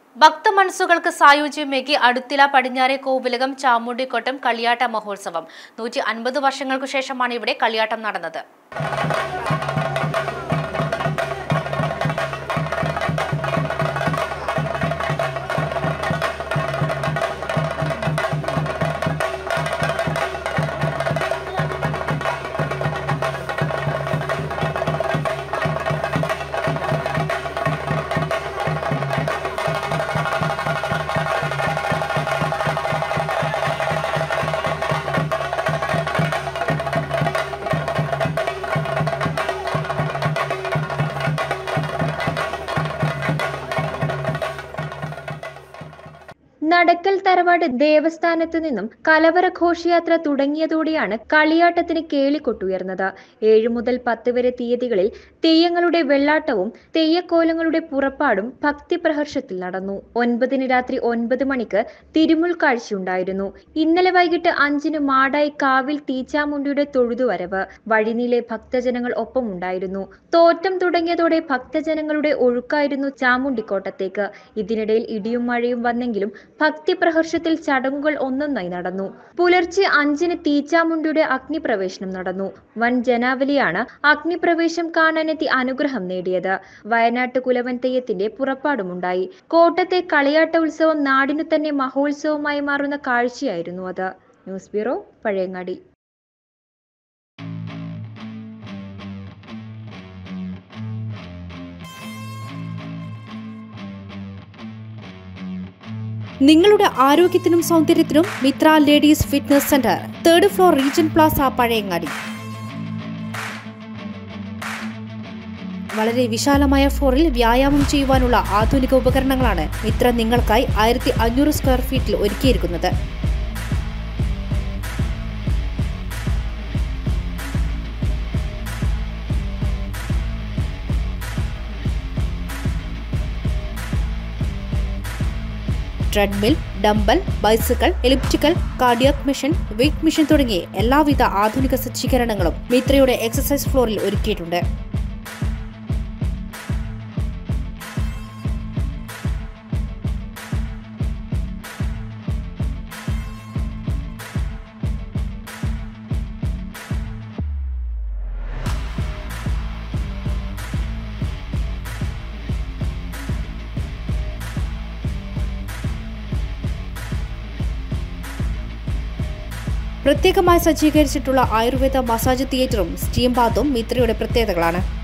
ഭക്തമനസ്സുകൾക്ക് സായുജ്യമേകി അടുത്തില പടിഞ്ഞാറെ കോവിലകം ചാമുണ്ടിക്കൊട്ടം കളിയാട്ട മഹോത്സവം നൂറ്റി അൻപത് വർഷങ്ങൾക്കു ശേഷമാണ് ഇവിടെ കളിയാട്ടം നടന്നത് നടക്കൽ തറവാട് ദേവസ്ഥാനത്തു നിന്നും കലവറ ഘോഷയാത്ര തുടങ്ങിയതോടെയാണ് കളിയാട്ടത്തിന് കേളിക്കൊട്ടുയർന്നത് ഏഴു മുതൽ പത്ത് വരെ തീയതികളിൽ തെയ്യങ്ങളുടെ വെള്ളാട്ടവും തെയ്യക്കോലങ്ങളുടെ പുറപ്പാടും ഭക്തിപ്രഹർഷത്തിൽ നടന്നു ഒൻപതിന് രാത്രി ഒൻപത് മണിക്ക് തിരുമുൽ കാഴ്ചയുണ്ടായിരുന്നു ഇന്നലെ വൈകിട്ട് അഞ്ചിന് മാടായി കാവിൽ തീച്ചാമുണ്ടിയുടെ തൊഴുതുവരവ് വഴിനീളെ ഭക്തജനങ്ങൾ ഒപ്പമുണ്ടായിരുന്നു തോറ്റം തുടങ്ങിയതോടെ ഭക്തജനങ്ങളുടെ ഒഴുക്കായിരുന്നു ചാമുണ്ടിക്കോട്ടത്തേക്ക് ഇതിനിടയിൽ ഇടിയും മഴയും വന്നെങ്കിലും ഭക്തിപ്രഹർഷത്തിൽ ചടങ്ങുകൾ ഒന്നൊന്നായി നടന്നു പുലർച്ചെ അഞ്ചിന് തീച്ചാമുണ്ടിയുടെ അഗ്നിപ്രവേശനം നടന്നു വൻ ജനാവലിയാണ് അഗ്നിപ്രവേശം കാണാനെത്തി അനുഗ്രഹം നേടിയത് വയനാട്ട് കുലവൻ തെയ്യത്തിന്റെ പുറപ്പാടുമുണ്ടായി കോട്ടത്തെ കളിയാട്ട ഉത്സവം നാടിനു തന്നെ മഹോത്സവമായി മാറുന്ന കാഴ്ചയായിരുന്നു അത് ന്യൂസ് ബ്യൂറോ പഴയങ്ങാടി നിങ്ങളുടെ ആരോഗ്യത്തിനും സൗന്ദര്യത്തിനും Mithra ladies fitness centre third floor Regen Plaza Pazhayangadi വളരെ വിശാലമായ ഫ്ലോറിൽ വ്യായാമം ചെയ്യുവാനുള്ള ആധുനിക ഉപകരണങ്ങളാണ് മിത്ര നിങ്ങൾക്കായി ആയിരത്തി അഞ്ഞൂറ് സ്ക്വയർ ഫീറ്റിൽ ഒരുക്കിയിരിക്കുന്നത് treadmill dumbbell bicycle elliptical cardiac machine weight machine തുടങ്ങിയ എല്ലാവിധ ആധുനിക സജ്ജീകരണങ്ങളും മിത്രയുടെ എക്സസൈസ് ഫ്ലോറിൽ ഒരുക്കിയിട്ടുണ്ട് പ്രത്യേകമായി സജ്ജീകരിച്ചിട്ടുള്ള ആയുർവേദ മസാജ് തിയേറ്ററും സ്റ്റീം ബാത്തും മിത്രയുടെ പ്രത്യേകതകളാണ്